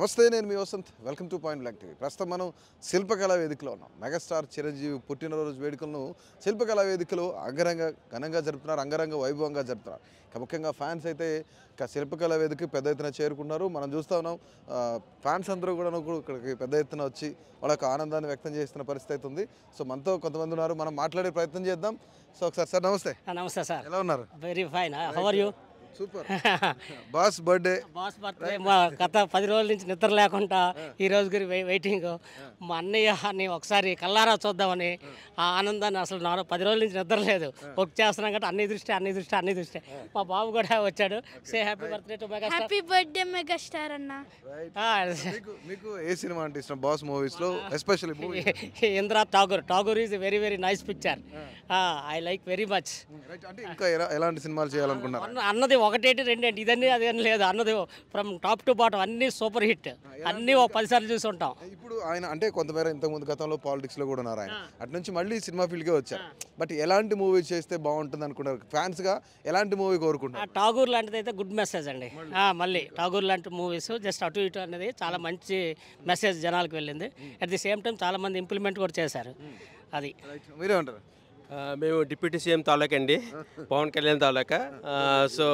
నమస్తే నేను మీ Vasanth welcome to point blank TV ప్రస్తుతం మనం శిల్పకళా వేదికలో ఉన్నాం మెగాస్టార్ చిరంజీవి పుట్టినరోజు వేడుకలను శిల్పకళా వేదికలో అంగరంగ ఘనంగా జరుపుతున్నారు అంగరంగ వైభవంగా జరుపుతున్నారు ఇక ముఖ్యంగా ఫ్యాన్స్ అయితే ఇక శిల్పకళా వేదిక పెద్ద ఎత్తున చేరుకున్నారు మనం చూస్తూ ఉన్నాం ఆ, ఫ్యాన్స్ అందరూ కూడా ఇక్కడికి పెద్ద ఎత్తున వచ్చి వాళ్ళ యొక్క ఆనందాన్ని వ్యక్తం చేస్తున్న పరిస్థితి అయితే ఉంది సో మనతో కొంతమంది ఉన్నారు మనం మాట్లాడే ప్రయత్నం చేద్దాం సో ఒకసారి సార్ నమస్తే ఆ, నమస్తే సార్ ఎలా ఉన్నారు very fine how are you super boss birthday boss birthday మా గత పది రోజుల నుంచి నిద్ర లేకుండా ఈ రోజు గురి వెయిటింగ్ మా అన్నయ్యని ఒకసారి కల్లారా చూద్దామని ఆ ఆనందాన్ని అసలు నా పది రోజుల నుంచి నిద్ర లేదు వర్క్ చేస్తున్నాం కాబట్టి అన్ని దృష్టి అన్ని దృష్టి అన్ని దృష్టి మా బాబు కూడా వచ్చాడు say happy birthday to mega happy birthday megastar అన్న మీకు మీకు ఏ సినిమా అంటే ఇష్టం బాస్ మూవీస్ లో especially movie Indra Tagore Tagore is very very nice picture I like very much అంటే ఇంకా ఎలా- ఎలాంటి సినిమాలు చేయాలనుకున్నారు అన్న అన్నది ఒకటేంటి రెండేంటి ఇదన్నీ అదేం లేదు అన్నది ఫ్రమ్ టాప్ టు బాటం అన్నీ సూపర్ హిట్ అన్నీ ఒక పదిసార్లు చూసి ఉంటాం ఇప్పుడు ఆయన అంటే కొంతమేర ఇంతకుముందు గతంలో పాలిటిక్స్ లో కూడా ఉన్నారు ఆయన అటు నుంచి మళ్ళీ సినిమా ఫీల్డ్ కే వచ్చారు బట్ ఎలాంటి మూవీ చేస్తే బాగుంటుంది అనుకున్నారు ఫ్యాన్స్ గా ఎలాంటి మూవీ ఆ కోరుకుంటారు ఠాగూర్ లాంటిది అయితే గుడ్ మెసేజ్ అండి ఆ, మళ్ళీ ఠాగూర్ లాంటి మూవీస్ జస్ట్ అటు ఇటు అనేది చాలా మంచి మెసేజ్ జనాలకు వెళ్ళింది అట్ ది సేమ్ టైం చాలా మంది ఇంప్లిమెంట్ కూడా చేశారు అది మీరే ఉంటారు ఆ, మేము డిప్యూటీ సీఎం తాలూకా అండి పవన్ కళ్యాణ్ తాలూకా ఆ, సో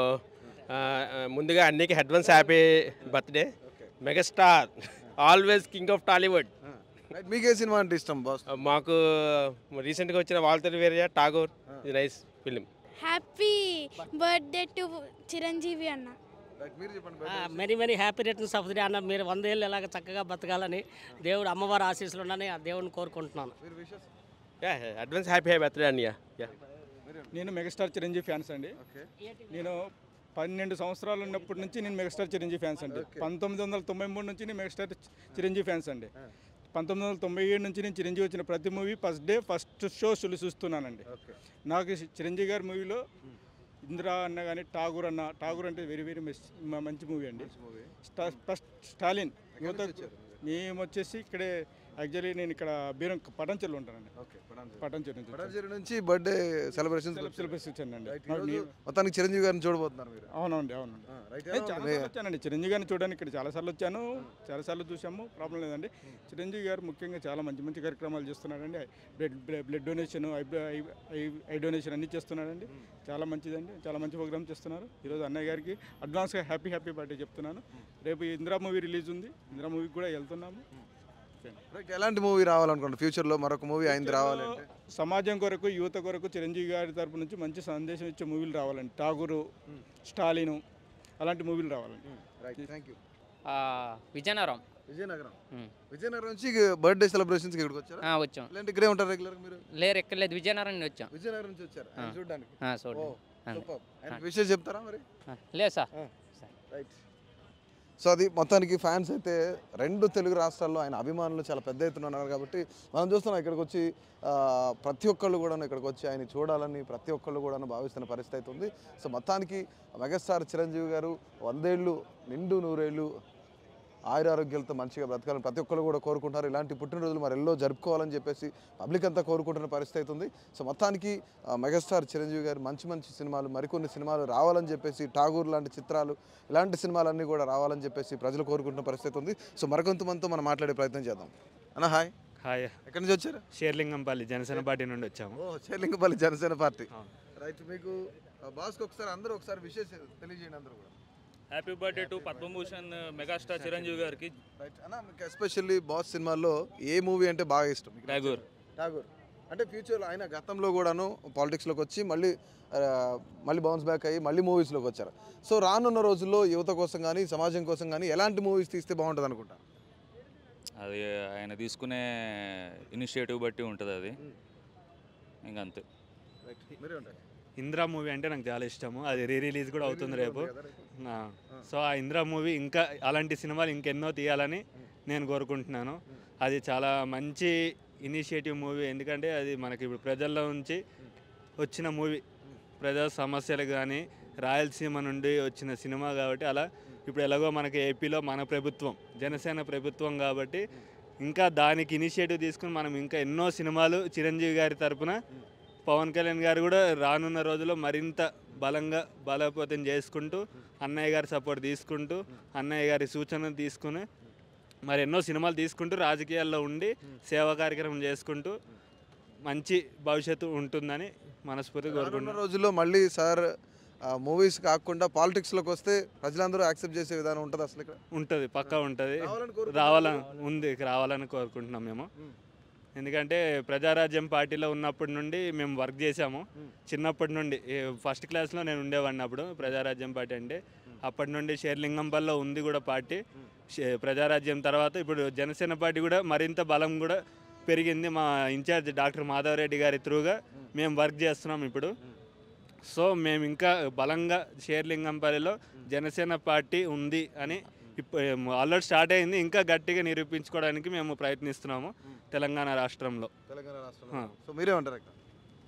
ఆ, ఆ, ముందుగా అన్నికి advance happy birthday megastar always king of Tollywood right మీకు ఏ సినిమా అంటే ఇష్టం బాస్ ఆ, మాకు రీసెంట్గా వచ్చిన వాల్తర్ వేరియా టాగోర్ ఇది nice film happy birthday to Chiranjeevi అన్న మీరు చెప్పండి many many happy returns of the అన్న మీరు వందేళ్ళు ఎలాగ చక్కగా బతకాలని దేవుడు అమ్మవారి ఆశీస్సులు ఉన్నాయని ఆ దేవుడిని కోరుకుంటున్నాను మీరు wishes ya advance happy birthday అన్నయ్య యా నేను మెగాస్టార్ చిరంజీవి ఫ్యాన్స్ అండి ఓకే నేను పన్నెండు సంవత్సరాలు ఉన్నప్పటి నుంచి నేను మెగాస్టార్ చిరంజీవి ఫ్యాన్స్ అండి పంతొమ్మిది వందల తొంభై మూడు నుంచి నేను మెగాస్టార్ చి- చిరంజీవి ఫ్యాన్స్ అండి పంతొమ్మిది వందల తొంభై ఏడు నుంచి నేను చిరంజీవి వచ్చిన ప్రతి movie first day first show సులు చూస్తున్నానండి ఓకే నాకు చి- చిరంజీవి గారి మూవీలో ఇందిరా అన్న కానీ ఠాగూర్ అన్న ఠాగూర్ అంటే వెరీ వెరీ మంచి మూవీ అండి స్టా- ఫస్ట్ స్టాలిన్ యువత మేము వచ్చేసి ఇక్కడే యాక్చువల్లీ నేను ఇక్కడ బీరం పటంచెల్లో ఉంటానండి ఓకే పటంచెరు నుంచి వచ్చాను. పటాన్చెరు నుంచి బర్త్డే సెలబ్రేషన్స్ సిలబస్ వచ్చానండి మొత్తానికి చిరంజీవి గారిని చూడబోతున్నారు మీరు అవునండి అవునండి రైట్ ఏ, చాలా సార్లు వచ్చానండి చిరంజీవి గారిని చూడడానికి ఇక్కడ చాలా సార్లు వచ్చాను చాలా సార్లు చూసాము ప్రాబ్లం లేదండి చిరంజీవి గారు ముఖ్యంగా చాలా మంచి మంచి కార్యక్రమాలు చేస్తున్నాడండి blood blood donation eye donation అన్ని చేస్తున్నాడండి చాలా మంచిదండి చాలా మంచి ప్రోగ్రామ్ చేస్తున్నారు ఈరోజు అన్నయ్య గారికి అడ్వాన్స్గా హ్యాపీ హ్యాపీ బర్త్డే చెప్తున్నాను రేపు ఇందిరా మూవీ రిలీజ్ ఉంది ఇందిరా మూవీకి కూడా వెళ్తున్నాము రైట్ ఎలాంటి మూవీ రావాలనుకోండి ఫ్యూచర్ లో మరొక మూవీ అయింది రావాలంటే సమాజం కొరకు యువత కొరకు చిరంజీవి గారి తరపు నుంచి మంచి సందేశం ఇచ్చే మూవీలు రావాలండి ఠాగూరు స్టాలిను అలాంటి మూవీలు రావాలండి రైట్ థ్యాంక్ యూ ఆ, విజయనగరం విజయనగరం మ్. విజయనగరం నుంచి బర్త్డే సెలబ్రేషన్స్ ఇక్కడికి వచ్చారా ఆ, వచ్చాం లేదంటే ఇక్కడే ఉంటారు రెగ్యులర్ మీరు లేరు ఎక్కర్లేదు విజయనగరం నుండి వచ్చాం విజయనగరం నుంచి వచ్చారు ఆయన చూడడానికి ఆ, చూడండి అంతే. సూపర్ ఆయన విషయం చెప్తారా మరి ఆ, లేదు సార్ రైట్ సో అది మొత్తానికి ఫ్యాన్స్ అయితే రెండు తెలుగు రాష్ట్రాల్లో ఆయన అభిమానులు చాలా పెద్ద ఎత్తున ఉన్నారు కాబట్టి మనం చూస్తున్నాం ఇక్కడికి వచ్చి ఆ, ప్రతి ఒక్కళ్ళు కూడా ఇక్కడికి వచ్చి ఆయన చూడాలని ప్రతి ఒక్కళ్ళు కూడా భావిస్తున్న పరిస్థితి అయితే ఉంది సో మొత్తానికి మెగాస్టార్ చిరంజీవి గారు వందేళ్ళు నిండు నూరేళ్ళు ఆయురారోగ్యాలతో మంచిగా బ్రతకాలని ప్రతి ఒక్కరు కూడా కోరుకుంటారు ఇలాంటి పుట్టినరోజులు మరి ఎల్లో జరుపుకోవాలని చెప్పేసి పబ్లిక్ అంతా కోరుకుంటున్న పరిస్థితి అవుతుంది సో మొత్తానికి ఆ, మెగాస్టార్ చిరంజీవి గారు మంచి మంచి సినిమాలు మరికొన్ని సినిమాలు రావాలని చెప్పేసి ఠాగూర్ లాంటి చిత్రాలు ఇలాంటి సినిమాలన్నీ కూడా రావాలని చెప్పేసి ప్రజలు కోరుకుంటున్న పరిస్థితి ఉంది సో మరికొంతమందితో మనం మాట్లాడే ప్రయత్నం చేద్దాం అన్న హాయ్ హాయ్ ఎక్కడి నుంచి వచ్చారు షేర్లింగంపల్లి జనసేన పార్టీ నుండి వచ్చాము ఓ చేలింగపల్లి జనసేన పార్టీ రైట్ మీకు బాస్కి ఒకసారి అందరూ ఒకసారి విషయం తెలియజేయండి అందరూ కూడా happy birthday to Padma Bhushan megastar Chiranjeevi గారికి రైట్ అన్న మీకు ఎస్పెషల్లీ బాస్ సినిమాల్లో ఏ మూవీ అంటే బాగా ఇష్టం మీకు ఠాగూర్ ఠాగూర్ అంటే ఫ్యూచర్లో ఆయన గతంలో కూడాను పాలిటిక్స్లోకి వచ్చి మళ్ళీ ఆ, మళ్ళీ బౌన్స్ బ్యాక్ అయ్యి మళ్ళీ మూవీస్లోకి వచ్చారు సో రానున్న రోజుల్లో యువత కోసం కానీ సమాజం కోసం కానీ ఎలాంటి మూవీస్ తీస్తే బాగుంటుంది అనుకుంటా అది ఆయన తీసుకునే ఇనిషియేటివ్ బట్టి ఉంటుంది అది ఇంకంతే మీరే ఉంటారు ఇందిరా మూవీ అంటే నాకు చాలా ఇష్టము అది రీ రిలీజ్ కూడా అవుతుంది రేపు ఆ, సో ఆ ఇందిరా మూవీ ఇంకా అలాంటి సినిమాలు ఇంకెన్నో తీయాలని నేను కోరుకుంటున్నాను అది చాలా మంచి ఇనిషియేటివ్ మూవీ ఎందుకంటే అది మనకి ఇప్పుడు ప్రజల్లో నుంచి వచ్చిన మూవీ ప్రజా సమస్యలు కానీ రాయలసీమ నుండి వచ్చిన సినిమా కాబట్టి అలా ఇప్పుడు ఎలాగో మనకి ఏపీలో మన ప్రభుత్వం జనసేన ప్రభుత్వం కాబట్టి ఇంకా దానికి ఇనిషియేటివ్ తీసుకుని మనం ఇంకా ఎన్నో సినిమాలు చిరంజీవి గారి తరపున పవన్ కళ్యాణ్ గారు కూడా రానున్న రోజుల్లో మరింత బలంగా బలోపేతం చేసుకుంటూ అన్నయ్య గారి సపోర్ట్ తీసుకుంటూ అన్నయ్య గారి సూచనలు తీసుకుని మరి ఎన్నో సినిమాలు తీసుకుంటూ రాజకీయాల్లో ఉండి సేవా కార్యక్రమం చేసుకుంటూ మంచి భవిష్యత్తు ఉంటుందని మనస్ఫూర్తిగా రానున్న కోరుకుంటున్నాను రోజుల్లో మళ్ళీ సార్ మూవీస్ కాకుండా పాలిటిక్స్లోకి వస్తే ప్రజలందరూ యాక్సెప్ట్ చేసే విధానం ఉంటుంది అసలు ఇక్కడ ఉంటుంది పక్కా ఉంటుంది రావాలని కోరుకుంటున్నారా? రావాలని ఉంది రావాలని కోరుకుంటున్నాం మేము ఎందుకంటే ప్రజారాజ్యం పార్టీలో ఉన్నప్పటి నుండి మేము వర్క్ చేసాము చిన్నప్పటి నుండి ఫస్ట్ క్లాస్లో నేను ఉండేవాడిని అప్పుడు ప్రజారాజ్యం పార్టీ అంటే అప్పటి నుండి షేర్లింగంపల్లో ఉంది కూడా పార్టీ షే- ప్రజారాజ్యం తర్వాత ఇప్పుడు జనసేన పార్టీ కూడా మరింత బలం కూడా పెరిగింది మా ఇన్ఛార్జ్ డాక్టర్ మాధవరెడ్డి గారి త్రూగా మేము వర్క్ చేస్తున్నాం ఇప్పుడు సో మేము ఇంకా బలంగా షేర్లింగంపల్లిలో జనసేన పార్టీ ఉంది అని ఇప్పుడు ఆల్రెడీ స్టార్ట్ అయింది ఇంకా గట్టిగా నిరూపించుకోవడానికి మేము ప్రయత్నిస్తున్నాము తెలంగాణ రాష్ట్రంలో తెలంగాణ రాష్ట్రంలో సో మీరే ఉంటారు ఇక్కడ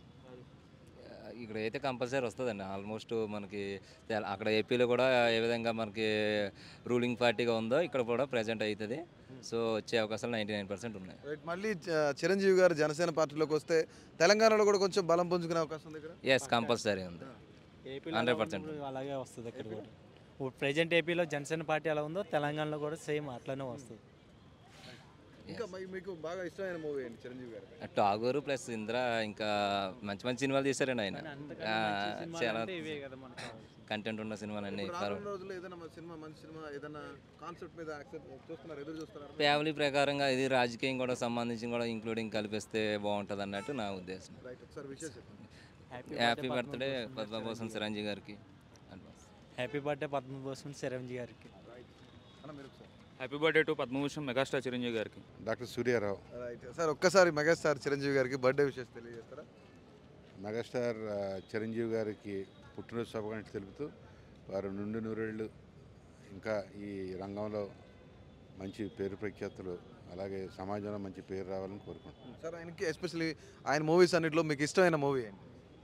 ఇక్కడ అయితే కంపల్సరీ వస్తుందండి ఆల్మోస్ట్ మనకి తెల- అక్కడ ఏపీలో కూడా ఏ విధంగా మనకి రూలింగ్ పార్టీగా ఉందో ఇక్కడ కూడా ప్రజెంట్ అవుతుంది సో వచ్చే అవకాశాలు నైంటీ నైన్ పర్సెంట్ ఉన్నాయి రైట్ మళ్ళీ చ- చిరంజీవి గారు జనసేన పార్టీలోకి వస్తే తెలంగాణలో కూడా కొంచెం బలం పుంజుకునే అవకాశం ఉంది ఇక్కడ ఎస్ కంపల్సరీ ఉంది హండ్రెడ్ పర్సెంట్ అలాగే వస్తుంది అక్కడ కూడా ఇప్పుడు ప్రజెంట్ ఏపీలో జనసేన పార్టీ ఎలా ఉందో తెలంగాణలో కూడా సేమ్ అట్లానే వస్తుంది ఇంకా మీ- మీకు బాగా ఇష్టమైన మూవీ ఏంటి చిరంజీవి గారు టాగూరు ప్లస్ ఇంద్ర ఇంకా మంచి మంచి సినిమాలు తీశారండి ఆయన ఆ, చాలా కంటెంట్ ఉన్న సినిమాలన్నీ రానున్న రోజుల్లో ఏదైనా మన సినిమా మంచి సినిమా ఏదైనా కాన్సెప్ట్ మీద యాక్సెప్ట్ చూస్తున్నారు ఎదురు చూస్తున్నారు ఫ్యామిలీ ప్రకారంగా ఇది రాజకీయం కూడా సంబంధించి కూడా ఇంక్లూడింగ్ కలిపిస్తే బాగుంటుంది అన్నట్టు నా ఉద్దేశం రైట్ ఒకసారి విషయం చెప్పండి హ్యాపీ బర్త్డే పద్మభూషణ్ చిరంజీవి గారికి advance happy birthday Padma Bhushan Chiranjeevi గారికి అన్న మీరు ఒకసారి happy birthday to Padma Bhushan megastar Chiranjeevi గారికి డాక్టర్ సూర్యారావు రైట్ సార్ ఒక్కసారి మెగాస్టార్ చిరంజీవి గారికి బర్త్డే విషయం తెలియజేస్తారా మెగాస్టార్ ఆ, చిరంజీవి గారికి పుట్టినరోజు శుభాకాంక్షలు తెలుపుతూ వారు నుండి నూరేళ్ళు ఇంకా ఈ రంగంలో మంచి పేరు ప్రఖ్యాతులు అలాగే సమాజంలో మంచి పేరు రావాలని కోరుకుంటున్నాను సార్ ఆయనకి ఎస్పెషల్లీ ఆయన మూవీస్ అన్నింటిలో మీకు ఇష్టమైన మూవీ ఏంటి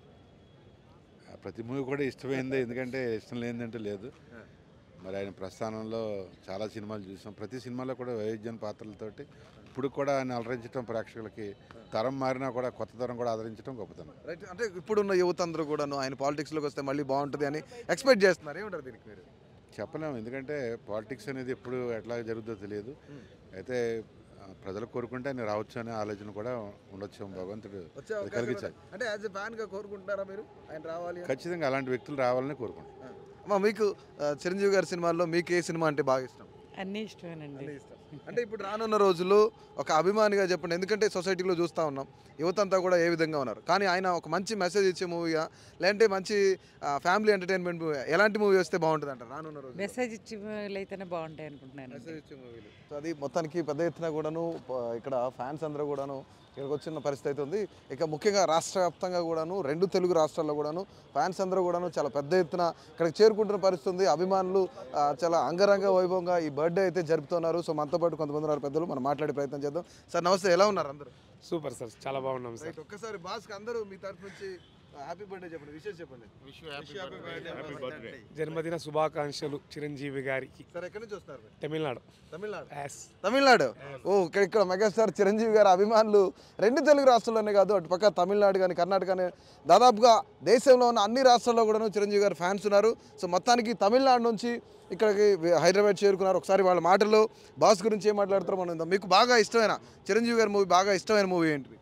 ఆ, ప్రతి మూవీ కూడా ఇష్టమైందే ఎందుకంటే ఇష్టం లేదంటే లేదు మరి ఆయన ప్రస్థానంలో చాలా సినిమాలు చూసాం ప్రతి సినిమాలో కూడా వైవిధ్యం పాత్రలతోటి ఇప్పుడు కూడా ఆయన అలరించడం ప్రేక్షకులకి తరం మారినా కూడా కొత్త తరం కూడా ఆదరించడం గొప్పతనం రైట్ అంటే ఇప్పుడున్న యువత అందరూ కూడాను ఆయన పాలిటిక్స్లోకి వస్తే మళ్ళీ బాగుంటుంది అని ఎక్స్పెక్ట్ చేస్తున్నారు ఏమంటారు దీనికి మీరు చెప్పలేము ఎందుకంటే పాలిటిక్స్ అనేది ఎప్పుడు ఎట్లా జరుగుతుందో తెలియదు అయితే ఆ, ప్రజలు కోరుకుంటే ఆయన రావచ్చు అనే ఆలోచన కూడా ఉండొచ్చు భగవంతుడు వచ్చే అది అవకాశం కలిగించాలి కూడా- అంటే యాజ్ ఎ ఫ్యాన్గా కోరుకుంటున్నారా మీరు ఆయన రావాలి అని? ఖచ్చితంగా అలాంటి వ్యక్తులు రావాలని కోరుకుంటున్నాను అమ్మా మీకు ఆ, చిరంజీవి గారి సినిమాల్లో మీకు ఏ సినిమా అంటే బాగా ఇష్టం అన్నీ ఇష్టమేనండి అన్నీ ఇష్టం. అంటే ఇప్పుడు రానున్న రోజుల్లో ఒక అభిమానిగా చెప్పండి ఎందుకంటే సొసైటీలో చూస్తూ ఉన్నాం యువత అంతా కూడా ఏ విధంగా ఉన్నారు కానీ ఆయన ఒక మంచి మెసేజ్ ఇచ్చే మూవీగా లేదంటే మంచి ఫ్యామిలీ ఎంటర్టైన్మెంట్ మూవీ ఎలాంటి మూవీ వస్తే బాగుంటుంది అంటారు రానున్న రోజు మెసేజ్ ఇచ్చి అయితేనే బాగుంటాయి అనుకుంటున్నాను మెసేజ్ ఇచ్చే మూవీలు సో అది మొత్తానికి పెద్ద ఎత్తున కూడాను ప- ఇక్కడ ఫ్యాన్స్ అందరూ కూడాను ఇక్కడికి వచ్చిన పరిస్థితి అయితే ఉంది ఇక ముఖ్యంగా రాష్ట్ర వ్యాప్తంగా కూడాను రెండు తెలుగు రాష్ట్రాల్లో కూడాను ఫ్యాన్స్ అందరూ కూడాను చాలా పెద్ద ఎత్తున ఇక్కడికి చేరుకుంటున్న పరిస్థితి ఉంది అభిమానులు ఆ, చాలా అంగరంగ వైభవంగా ఈ బర్త్డే అయితే జరుపుతున్నారు సో మనతో పాటు కొంతమంది ఉన్నారు పెద్దలు మనం మాట్లాడే ప్రయత్నం చేద్దాం సార్ నమస్తే ఎలా ఉన్నారు అందరూ సూపర్ సార్ చాలా బాగున్నాం సార్ రైట్ ఒక్కసారి బాస్కి అందరూ మీ తరఫు నుంచి హ్యాపీ బర్త్డే చెప్పండి విషయం చెప్పండి Wish you happy birthday. జన్మదిన శుభాకాంక్షలు చిరంజీవి గారికి సార్ ఎక్కడి నుంచి వస్తున్నారు మీరు? తమిళనాడు తమిళనాడు Yes. తమిళనాడు ఓ ఇక్కడ ఇక్కడ మెగాస్టార్ చిరంజీవి గారి అభిమానులు రెండు తెలుగు రాష్ట్రాల్లోనే కాదు అటు పక్క తమిళనాడు కానీ కర్ణాటక కానీ దాదాపుగా దేశంలో ఉన్న అన్ని రాష్ట్రాల్లో కూడా చిరంజీవి గారి ఫ్యాన్స్ ఉన్నారు సో మొత్తానికి తమిళనాడు నుంచి ఇక్కడికి వి- హైదరాబాద్ చేరుకున్నారు ఒకసారి వాళ్ళ మాటల్లో బాస్ గురించి ఏం మాట్లాడతారో మనం విందాం. మీకు బాగా ఇష్టమైన చిరంజీవి గారి మూవీ బాగా ఇష్టమైన మూవీ ఏంటి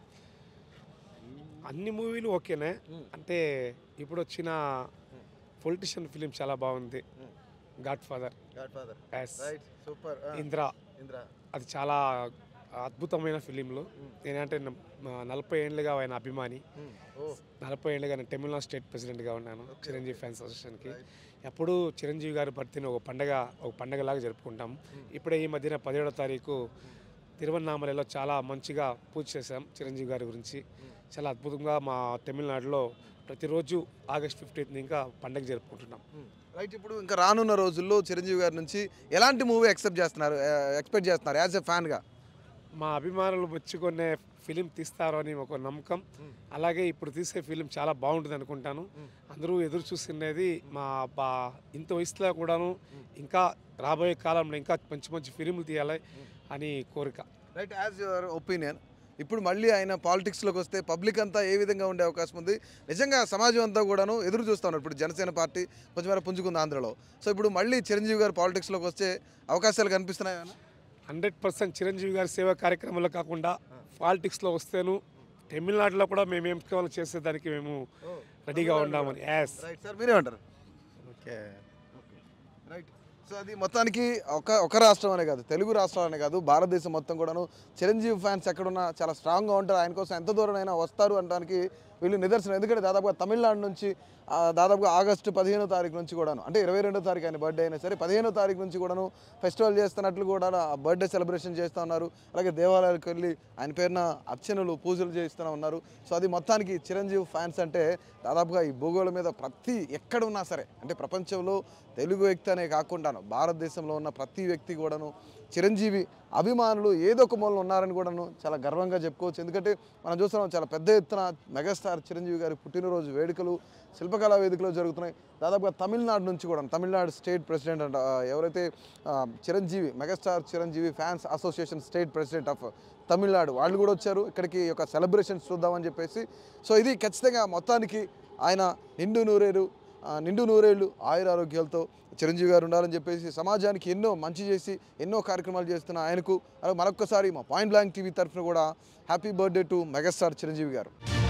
అన్ని మూవీలు ఓకేనే అంటే ఇప్పుడు వచ్చిన పొలిటిషియన్ ఫిలిం చాలా బాగుంది godfather godfather Yes. Right super Indra Indra అది చాలా అద్భుతమైన ఫిలింలు నేనంటే న- మ- నలభై ఏళ్ళుగా ఆయన అభిమాని ఓ నలభై ఏళ్ళుగా నేను తమిళనాడు స్టేట్ ప్రెసిడెంట్గా ఉన్నాను చిరంజీవి ఫ్యాన్స్ అసోసియేషన్కి ఎప్పుడు చిరంజీవి గారి బర్త్డేని ఒక పండగ ఒక పండగలాగా జరుపుకుంటాం ఇప్పుడే ఈ మధ్యన పదిహేడో తారీఖు తిరువన్నామలలో చాలా మంచిగా పూజ చేశాం చిరంజీవి గారి గురించి చాలా అద్భుతంగా మా తమిళనాడులో ప్రతిరోజు ఆగస్ట్ ఫిఫ్టీన్త్ ఇంకా పండగ జరుపుకుంటున్నాం రైట్ ఇప్పుడు ఇంకా రానున్న రోజుల్లో చిరంజీవి గారి నుంచి ఎలాంటి మూవీ ఎక్సెప్ట్ చేస్తున్నారు ఎక్స్పెక్ట్ చేస్తున్నారు యాజ్ ఎ ఫ్యాన్గా మా అభిమానులు మెచ్చుకునే ఫిలిం తీస్తారు అని ఒక నమ్మకం అలాగే ఇప్పుడు తీసే ఫిలిం చాలా బాగుంటుంది అనుకుంటాను అందరూ ఎదురు చూస్తున్నది మా బా ఇంత వయసులో కూడాను ఇంకా రాబోయే కాలంలో ఇంకా మంచి మంచి ఫిలింలు తీయాలి అని కోరిక రైట్ యాజ్ యువర్ ఒపీనియన్ ఇప్పుడు మళ్ళీ ఆయన పాలిటిక్స్లోకి వస్తే పబ్లిక్ అంతా ఏ విధంగా ఉండే అవకాశం ఉంది నిజంగా సమాజం అంతా కూడాను ఎదురు చూస్తా ఉన్నారు ఇప్పుడు జనసేన పార్టీ కొంచెం మేర పుంజుకుంది ఆంధ్రలో సో ఇప్పుడు మళ్ళీ చిరంజీవి గారు పాలిటిక్స్లోకి వస్తే అవకాశాలు కనిపిస్తున్నాయా హండ్రెడ్ పర్సెంట్ చిరంజీవి గారి సేవా కార్యక్రమాల్లో కాకుండా పాలిటిక్స్లో వస్తేను తమిళనాడులో కూడా మేము ఏం కావాలో చేసేదానికి మేము రెడీగా ఉన్నామని యాస్ రైట్ సార్ మీరేమంటారు ఓకే రైట్ సో అది మొత్తానికి ఒక ఒక రాష్ట్రం అనే కాదు తెలుగు రాష్ట్రాలనే కాదు భారతదేశం మొత్తం కూడాను చిరంజీవి ఫ్యాన్స్ ఎక్కడున్నా చాలా స్ట్రాంగ్గా ఉంటారు ఆయన కోసం ఎంత దూరమైనా వస్తారు అనడానికి వీళ్ళు నిదర్శనం ఎందుకంటే దాదాపుగా తమిళనాడు నుంచి ఆ, దాదాపుగా ఆగస్టు పదిహేనో తారీఖు నుంచి కూడాను అంటే ఇరవై రెండో తారీఖు ఆయన బర్త్డే అయినా సరే పదిహేనో తారీఖు నుంచి కూడాను ఫెస్టివల్ చేస్తున్నట్లు కూడా ఆ బర్త్డే సెలబ్రేషన్ చేస్తూ ఉన్నారు అలాగే దేవాలయాలకు వెళ్ళి ఆయన పేరున అర్చనలు పూజలు చేస్తూ ఉన్నారు సో అది మొత్తానికి చిరంజీవి ఫ్యాన్స్ అంటే దాదాపుగా ఈ భూగోళం మీద ప్రతి ఎక్కడ ఉన్నా సరే అంటే ప్రపంచంలో తెలుగు వ్యక్తి అనే కాకుండా భారతదేశంలో ఉన్న ప్రతి వ్యక్తి కూడాను చిరంజీవి అభిమానులు ఏదో ఒక మూలన ఉన్నారని కూడాను చాలా గర్వంగా చెప్పుకోవచ్చు ఎందుకంటే మనం చూస్తున్నాం చాలా పెద్ద ఎత్తున మెగాస్టార్ చిరంజీవి గారి పుట్టినరోజు వేడుకలు శిల్పకళా వేదికలో జరుగుతున్నాయి దాదాపుగా తమిళనాడు నుంచి కూడా తమిళనాడు స్టేట్ ప్రెసిడెంట్ అంట ఆ, ఎవరైతే ఆ, Chiranjeevi megastar Chiranjeevi fans association state president of Tamil Nadu వాళ్ళు కూడా వచ్చారు ఇక్కడికి ఈ యొక్క సెలబ్రేషన్స్ చూద్దామని చెప్పేసి సో ఇది ఖచ్చితంగా మొత్తానికి ఆయన నిండు నూరేరు ఆ, నిండు నూరేళ్ళు ఆయురారోగ్యాలతో చిరంజీవి గారు ఉండాలని చెప్పేసి సమాజానికి ఎన్నో మంచి చేసి ఎన్నో కార్యక్రమాలు చేస్తున్న ఆయనకు అలాగే మరొక్కసారి మా పాయింట్ బ్లాంక్ టీవీ తరఫున కూడా happy birthday to megastar Chiranjeevi గారు